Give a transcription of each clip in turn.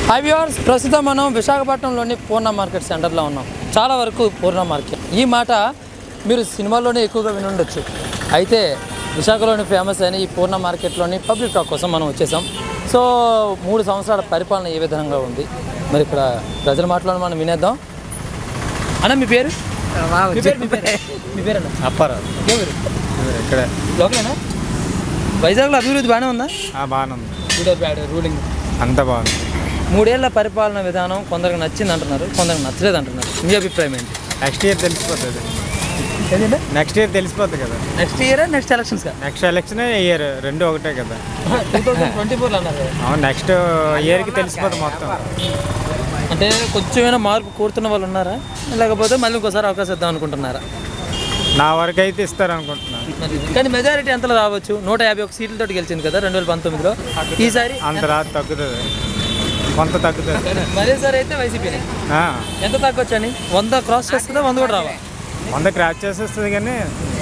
High viewers ప్రస్తుతం మనం విశాఖపట్నంలోని పూర్ణ మార్కెట్ సెంటర్లో ఉన్నాం చాలా వరకు పూర్ణ మార్కెట్ ఈ మాట మీరు సినిమాల్లోనే ఎక్కువగా వినుండొచ్చు అయితే విశాఖలోని ఫేమస్ అయిన ఈ పూర్ణ మార్కెట్లోని పబ్లిక్ టాక్ కోసం మనం వచ్చేసాం సో మూడు సంవత్సరాల పరిపాలన ఏ విధంగా ఉంది మరి ఇక్కడ ప్రజల మాటలను మనం వినేద్దాం అన్న మీ పేరు మీ పేరు మీ పేరు మీ పేరన్నా అప్పారావు ఏ ఊరు ఇక్కడే లోకలేనా వైజాగ్లో అభివృద్ధి బాగానే ఉందా బాగానే ఉంది గుడ్ ఆర్ బ్యాడ్ రూలింగ్ అంత బాగుంది మూడేళ్ల పరిపాలన విధానం కొందరికి నచ్చింది అంటున్నారు కొందరికి నచ్చలేదు అంటున్నారు మీ అభిప్రాయం ఏంటి నెక్స్ట్ ఇయర్ తెలిసిపోతుంది నెక్స్ట్ ఇయర్ తెలిసిపోతుంది కదా next year next elections next election year రెండు ఒకటే కదా టూ థౌసండ్ ట్వంటీ ఫోర్లో అన్నారు కదా. అవును నెక్స్ట్ ఇయర్కి తెలిసిపోతుంది మొత్తం అంటే కొంచెమైనా మార్పు కోరుతున్న వాళ్ళు ఉన్నారా లేకపోతే మళ్ళీ ఇంకోసారి అవకాశం ఇద్దాం అనుకుంటున్నారా నా వరకు అయితే ఇస్తారు అనుకుంటున్నాను మరి కానీ మెజారిటీ ఎంతలో రావచ్చు నూట యాభై ఒక సీట్లతో గెలిచింది కదా రెండు వేల పంతొమ్మిదిలో ఈసారి అంత రాదు తగ్గుతుంది కొంత తగ్గుతుంది మరోసారి అయితే వైసీపీనే ఆ, ఎంత తగ్గొచ్చని వంద క్రాస్ చేస్తుందా వంద కూడా రావా వంద క్రాచ్ చేసేస్తుంది కానీ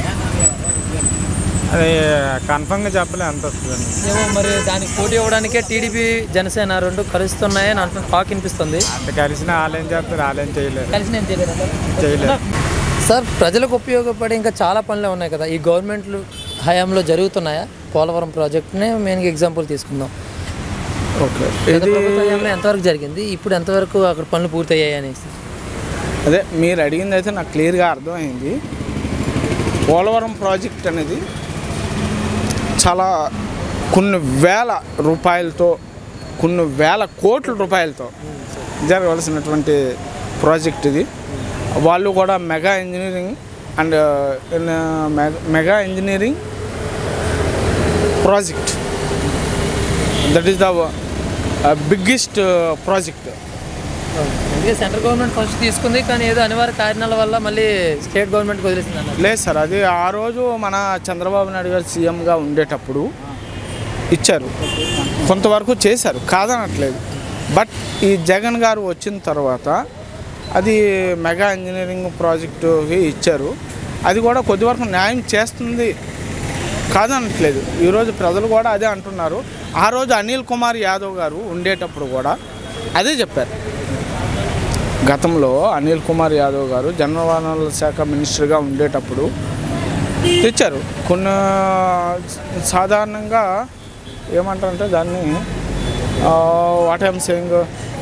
అది కన్ఫర్మ్గా చెప్పలే ఎంత వస్తుందని ఏమో మరి దానికి పోటీ ఇవ్వడానికే టీడీపీ జనసేన రెండు కలుస్తున్నాయని అంటున్న టాక్ వినిపిస్తుంది అంత కలిసిన వాళ్ళేం చేస్తారు వాళ్ళేం చేయలేరు కలిసి నేను చేయలేదు చేయలేరు సార్ ప్రజలకు ఉపయోగపడే ఇంకా చాలా పనులే ఉన్నాయి కదా ఈ గవర్నమెంట్లు హయాంలో జరుగుతున్నాయా పోలవరం ప్రాజెక్ట్నే మెయిన్గా ఎగ్జాంపుల్ తీసుకుందాం ఓకే గత ప్రభుత్వ హయాంలో ఎంతవరకు జరిగింది ఇప్పుడు ఎంతవరకు అక్కడ పనులు పూర్తయ్యాయి అనేసి అదే మీరు అడిగింది అయితే నాకు క్లియర్గా అర్థమైంది పోలవరం ప్రాజెక్ట్ అనేది చాలా కొన్ని వేల రూపాయలతో కొన్ని వేల కోట్ల రూపాయలతో జరగవలసినటువంటి ప్రాజెక్ట్ ఇది వాళ్ళు కూడా mega engineering and mega engineering project that is the biggest project అందుకే సెంట్రల్ గవర్నమెంట్ ఫస్ట్ తీసుకుంది కానీ ఏదో అనివార్య కారణాల వల్ల మళ్ళీ స్టేట్ గవర్నమెంట్ వదిలేసింది అన్నారు లేదు సార్ అది ఆ రోజు మన చంద్రబాబు నాయుడు గారు సీఎంగా ఉండేటప్పుడు ఇచ్చారు కొంతవరకు చేశారు కాదనట్లేదు బట్ ఈ జగన్ గారు వచ్చిన తర్వాత అది మెగా ఇంజనీరింగ్ ప్రాజెక్టుకి ఇచ్చారు అది కూడా కొద్ది వరకు న్యాయం చేస్తుంది కాదనట్లేదు ఈరోజు ప్రజలు కూడా అదే అంటున్నారు ఆ రోజు అనిల్ కుమార్ యాదవ్ గారు ఉండేటప్పుడు కూడా అదే చెప్పారు గతంలో అనిల్ కుమార్ యాదవ్ గారు జనవనరుల శాఖ మినిస్టర్గా ఉండేటప్పుడు తెచ్చారు కొన్ని సాధారణంగా ఏమంటారంటే దాన్ని వాట్ ఐఎమ్ సేయింగ్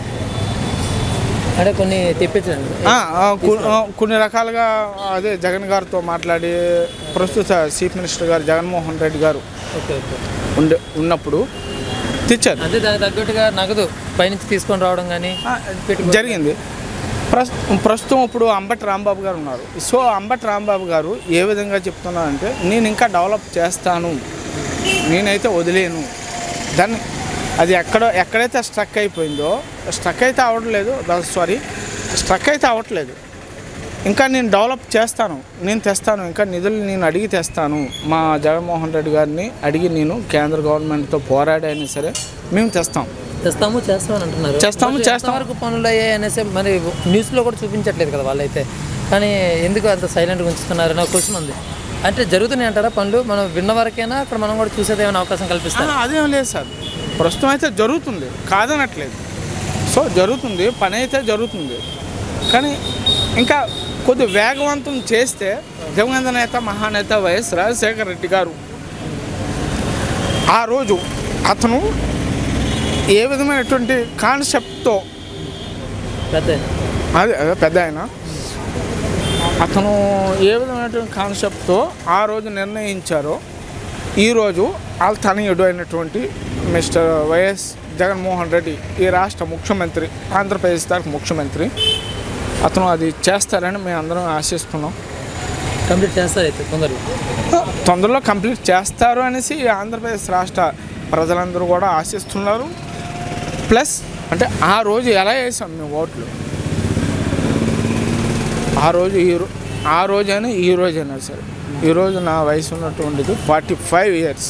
అంటే కొన్ని తెప్పించండి కొన్ని రకాలుగా అదే జగన్ గారితో మాట్లాడి ప్రస్తుత చీఫ్ మినిస్టర్ గారు జగన్మోహన్ రెడ్డి గారు ఓకే ఓకే ఉండే ఉన్నప్పుడు తెచ్చారు అదే దానికి తగ్గట్టుగా నగదు పైనుంచి తీసుకొని రావడం కానీ ఆ, జరిగింది ప్రస్ ప్రస్తుతం ఇప్పుడు అంబటి రాంబాబు గారు ఉన్నారు సో అంబటి రాంబాబు గారు ఏ విధంగా చెప్తున్నారంటే నేను ఇంకా డెవలప్ చేస్తాను నేనైతే వదిలేను దాన్ని అది ఎక్కడ ఎక్కడైతే స్ట్రక్ అయిపోయిందో స్ట్రక్ అయితే అవ్వట్లేదు సారీ స్ట్రక్ అయితే అవ్వట్లేదు ఇంకా నేను డెవలప్ చేస్తాను నేను తెస్తాను ఇంకా నిధులు నేను అడిగి తెస్తాను మా జగన్మోహన్ రెడ్డి గారిని అడిగి నేను కేంద్ర గవర్నమెంట్తో పోరాడి అయినా సరే మేము తెస్తాం తెస్తాము చేస్తామని అంటున్నారు చేస్తాము, మరి చేస్తాం. ఎంతవరకు పనులు అయ్యాయి అనేసి మరి న్యూస్లో కూడా చూపించట్లేదు కదా వాళ్ళైతే కానీ ఎందుకు అంత సైలెంట్గా ఉంచుతున్నారు అనే క్వశ్చన్ ఉంది అంటే జరుగుతున్నాయి అంటారా పనులు మనం విన్న వరకైనా అక్కడ మనం కూడా చూసేది ఏమైనా అవకాశం కల్పిస్తారు ఆ, అదేం లేదు సార్ ప్రస్తుతం అయితే జరుగుతుంది కాదనట్లేదు సో జరుగుతుంది పని అయితే జరుగుతుంది కానీ ఇంకా కొద్ది వేగవంతం చేస్తే దివంగత నేత మహానేత వైఎస్ రాజశేఖర రెడ్డి గారు ఆ రోజు అతను ఏ విధమైనటువంటి కాన్సెప్ట్తో పెద్ద అదే అదే పెద్ద ఆయన అతను ఏ విధమైనటువంటి కాన్సెప్ట్తో ఆ రోజు నిర్ణయించారో ఈరోజు వాళ్ళ తనయుడు అయినటువంటి మిస్టర్ వైఎస్ జగన్మోహన్ రెడ్డి ఈ రాష్ట్ర ముఖ్యమంత్రి ఆంధ్రప్రదేశ్ తరఫు ముఖ్యమంత్రి అతను అది చేస్తారని మేము అందరం ఆశిస్తున్నాం కంప్లీట్ చేస్తారు అయితే తొందరగా తొందరలో కంప్లీట్ చేస్తారు అనేసి ఆంధ్రప్రదేశ్ రాష్ట్ర ప్రజలందరూ కూడా ఆశిస్తున్నారు ప్లస్ అంటే ఆ రోజు ఎలా వేసాం మేము ఓట్లు ఆ రోజు ఈ రో- ఆ రోజైనా ఈ రోజైనా సరే ఈరోజు నా వయసు ఉన్నటువంటిది ఫార్టీ ఫైవ్ ఇయర్స్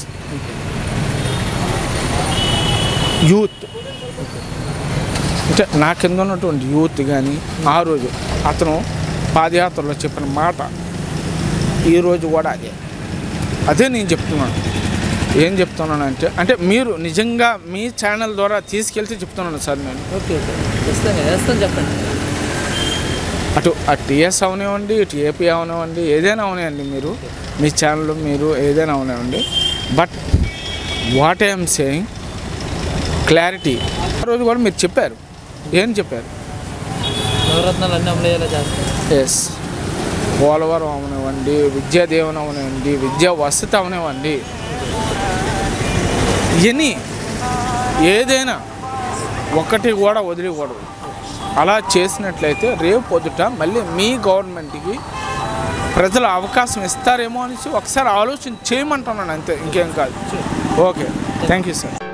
యూత్ అంటే నా కింద ఉన్నటువంటి యూత్ కానీ ఆ రోజు అతను పాదయాత్రలో చెప్పిన మాట ఈరోజు కూడా అదే అదే నేను చెప్తున్నాను ఏం చెప్తున్నానంటే అంటే మీరు నిజంగా మీ ఛానల్ ద్వారా తీసుకెళ్తే చెప్తున్నాను సార్ నేను ఓకే ఓకే ఖచ్చితంగా వేస్తాను చెప్పండి అటు ఆ టీఎస్ అవనివ్వండి ఇటు ఏపీ అవనివ్వండి ఏదైనా అవనివ్వండి మీరు మీ ఛానల్ మీరు ఏదైనా అవనివ్వండి but what I'm saying clarity ఆ రోజు కూడా మీరు చెప్పారు ఏం చెప్పారు నవరత్నాలు అన్నీ అమలయ్యేలా చేస్తాను ఎస్ పోలవరం అవనివ్వండి విద్యాదేవన్ అవనివ్వండి విద్యా వసతి అవనివ్వండి ఇవన్నీ ఏదైనా ఒకటి కూడా వదిలికూడదు అలా చేసినట్లయితే రేపు పొద్దుట మళ్ళీ మీ గవర్నమెంట్కి ప్రజలు అవకాశం ఇస్తారేమో అనేసి ఒకసారి ఆలోచన చేయమంటున్నాను అంతే ఇంకేం కాదు ఓకే థ్యాంక్ యూ సార్